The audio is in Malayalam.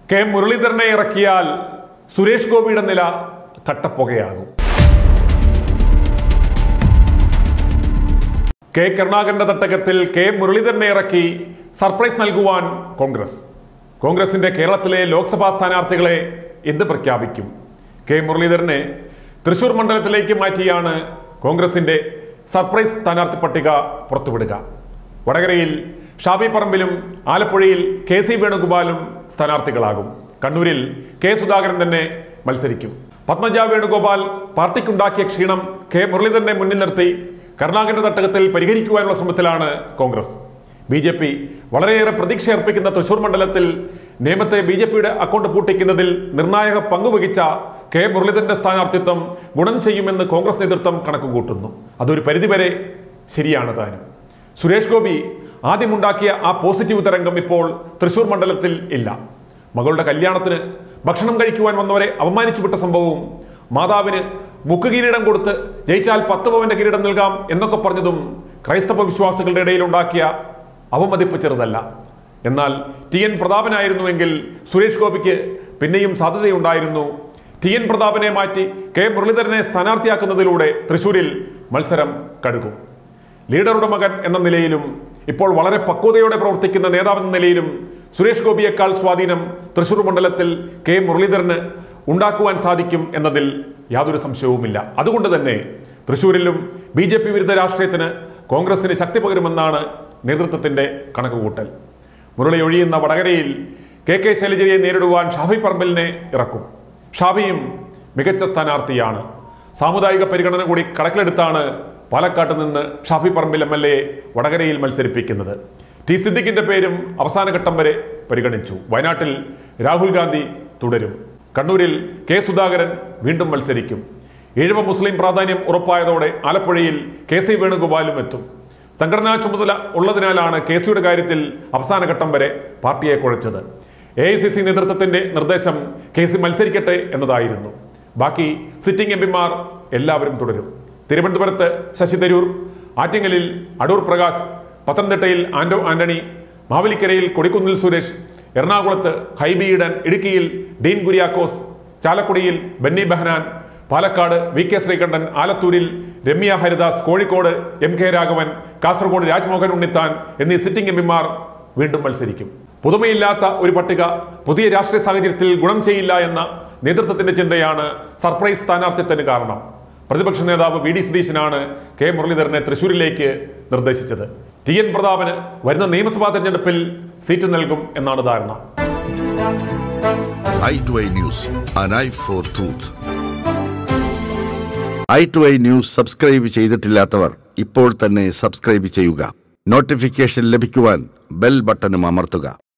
കെ മുരളീധരനെ ഇറക്കിയാൽ സുരേഷ് ഗോപിയുടെ നില കട്ടപ്പുകയാകും കെ കരുണാകരന്റെ തട്ടകത്തിൽ കെ മുരളീധരനെ ഇറക്കി സർപ്രൈസ് നൽകുവാൻ കോൺഗ്രസ് കോൺഗ്രസിന്റെ കേരളത്തിലെ ലോക്സഭാ സ്ഥാനാർത്ഥികളെ എന്ത് പ്രഖ്യാപിക്കും കെ മുരളീധരനെ തൃശൂർ മണ്ഡലത്തിലേക്ക് മാറ്റിയാണ് കോൺഗ്രസിന്റെ സർപ്രൈസ് സ്ഥാനാർത്ഥി പട്ടിക പുറത്തുവിടുക വടകരയിൽ ഷാബി പറമ്പിലും ആലപ്പുഴയിൽ കെ സി വേണുഗോപാലും സ്ഥാനാർത്ഥികളാകും കണ്ണൂരിൽ കെ സുധാകരൻ തന്നെ മത്സരിക്കും പത്മജ വേണുഗോപാൽ പാർട്ടിക്കുണ്ടാക്കിയ ക്ഷീണം കെ മുരളീധരനെ മുന്നിൽ നിർത്തി കരുണാകരന്റെ തട്ടകത്തിൽ പരിഹരിക്കുവാനുള്ള ശ്രമത്തിലാണ് കോൺഗ്രസ് ബി ജെ പി വളരെയേറെ പ്രതീക്ഷയർപ്പിക്കുന്ന തൃശൂർ മണ്ഡലത്തിൽ നിയമത്തെ ബി ജെ പിയുടെ അക്കൗണ്ട് പൂട്ടിക്കുന്നതിൽ നിർണായക പങ്കുവഹിച്ച കെ മുരളീധരന്റെ സ്ഥാനാർത്ഥിത്വം ഗുണം ചെയ്യുമെന്ന് കോൺഗ്രസ് നേതൃത്വം കണക്കുകൂട്ടുന്നു അതൊരു പരിധിവരെ ശരിയാണ് താനും സുരേഷ് ഗോപി ആദ്യമുണ്ടാക്കിയ ആ പോസിറ്റീവ് തരംഗം ഇപ്പോൾ തൃശൂർ മണ്ഡലത്തിൽ ഇല്ല മകളുടെ കല്യാണത്തിന് ഭക്ഷണം കഴിക്കുവാൻ വന്നവരെ അപമാനിച്ചു വിട്ട സംഭവവും മാതാവിന് മുക്കുകിരീടം കൊടുത്ത് ജയിച്ചാൽ പത്ത് പവന്റെ കിരീടം നൽകാം എന്നൊക്കെ പറഞ്ഞതും ക്രൈസ്തവ വിശ്വാസികളുടെ ഇടയിൽ ഉണ്ടാക്കിയ അവമതിപ്പ് ചെറുതല്ല എന്നാൽ ടി എൻ പ്രതാപനായിരുന്നുവെങ്കിൽ സുരേഷ് ഗോപിക്ക് പിന്നെയും സാധ്യതയുണ്ടായിരുന്നു ടി എൻ പ്രതാപനെ മാറ്റി കെ മുരളീധരനെ സ്ഥാനാർത്ഥിയാക്കുന്നതിലൂടെ തൃശൂരിൽ മത്സരം കടുക്കും ലീഡറുടെ മകൻ എന്ന നിലയിലും ഇപ്പോൾ വളരെ പക്വതയോടെ പ്രവർത്തിക്കുന്ന നേതാവെന്ന നിലയിലും സുരേഷ് ഗോപിയേക്കാൾ സ്വാധീനം തൃശൂർ മണ്ഡലത്തിൽ കെ മുരളീധരന് ഉണ്ടാക്കുവാൻ സാധിക്കും എന്നതിൽ യാതൊരു സംശയവുമില്ല അതുകൊണ്ട് തന്നെ തൃശൂരിലും ബി ജെ പി വിരുദ്ധ രാഷ്ട്രീയത്തിന് കോൺഗ്രസിന് ശക്തി പകരുമെന്നാണ് നേതൃത്വത്തിന്റെ കണക്കുകൂട്ടൽ മുരളി ഒഴിയുന്ന വടകരയിൽ കെ കെ ശൈലജയെ നേരിടുവാൻ ഷാഫി പറമ്പലിനെ ഇറക്കും ഷാഫിയും മികച്ച സ്ഥാനാർത്ഥിയാണ് സാമുദായിക പരിഗണന കൂടി കണക്കിലെടുത്താണ് പാലക്കാട്ട് നിന്ന് Shafi Parambil M L A വടകരയിൽ മത്സരിപ്പിക്കുന്നത് ടി സിദ്ദിഖിന്റെ പേരും അവസാന ഘട്ടം വരെ പരിഗണിച്ചു വയനാട്ടിൽ രാഹുൽ ഗാന്ധി തുടരും കണ്ണൂരിൽ കെ സുധാകരൻ വീണ്ടും മത്സരിക്കും ഈഴവ മുസ്ലിം പ്രാധാന്യം ഉറപ്പായതോടെ ആലപ്പുഴയിൽ കെ സി വേണുഗോപാലും എത്തും സംഘടനാ ചുമതല ഉള്ളതിനാലാണ് കെ സിയുടെ കാര്യത്തിൽ അവസാന ഘട്ടം വരെ പാർട്ടിയെ കുഴച്ചത് എ ഐ സി സി നേതൃത്വത്തിന്റെ നിർദ്ദേശം കെ സി മത്സരിക്കട്ടെ എന്നതായിരുന്നു ബാക്കി സിറ്റിംഗ് എം പിമാർ എല്ലാവരും തുടരും തിരുവനന്തപുരത്ത് ശശി തരൂർ ആറ്റിങ്ങലിൽ അടൂർ പ്രകാശ് പത്തനംതിട്ടയിൽ ആന്റോ ആന്റണി മാവലിക്കരയിൽ കൊടിക്കുന്നിൽ സുരേഷ് എറണാകുളത്ത് ഹൈബി ഈഡൻ ഇടുക്കിയിൽ ഡീൻ കുര്യാക്കോസ് ചാലക്കുടിയിൽ ബെന്നി ബെഹനാൻ പാലക്കാട് വി കെ ശ്രീകണ്ഠൻ ആലത്തൂരിൽ രമ്യ ഹരിദാസ് കോഴിക്കോട് എം കെ രാഘവൻ കാസർഗോഡ് രാജ്മോഹൻ ഉണ്ണിത്താൻ എന്നീ സിറ്റിംഗ് എം പിമാർ വീണ്ടും മത്സരിക്കും പുതുമയില്ലാത്ത ഒരു പട്ടിക പുതിയ രാഷ്ട്രീയ സാഹചര്യത്തിൽ ഗുണം ചെയ്യില്ല എന്ന നേതൃത്വത്തിന്റെ ചിന്തയാണ് സർപ്രൈസ് സ്ഥാനാർത്ഥിത്വത്തിന് കാരണം പ്രതിപക്ഷ നേതാവ് വി ഡി സതീശനാണ് കെ മുരളീധരനെ തൃശൂരിലേക്ക് നിർദ്ദേശിച്ചത് ടി എൻ പ്രതാപന് വരുന്ന നിയമസഭാ തെരഞ്ഞെടുപ്പിൽ സീറ്റ് നൽകും എന്നാണ് ധാരണ eye to eye news, an eye for truth. Eye to eye news subscribe ചെയ്തിട്ടില്ലാത്തവർ ഇപ്പോൾ തന്നെ സബ്സ്ക്രൈബ് ചെയ്യുക നോട്ടിഫിക്കേഷൻ ലഭിക്കുവാൻ ബെൽ ബട്ടണും അമർത്തുക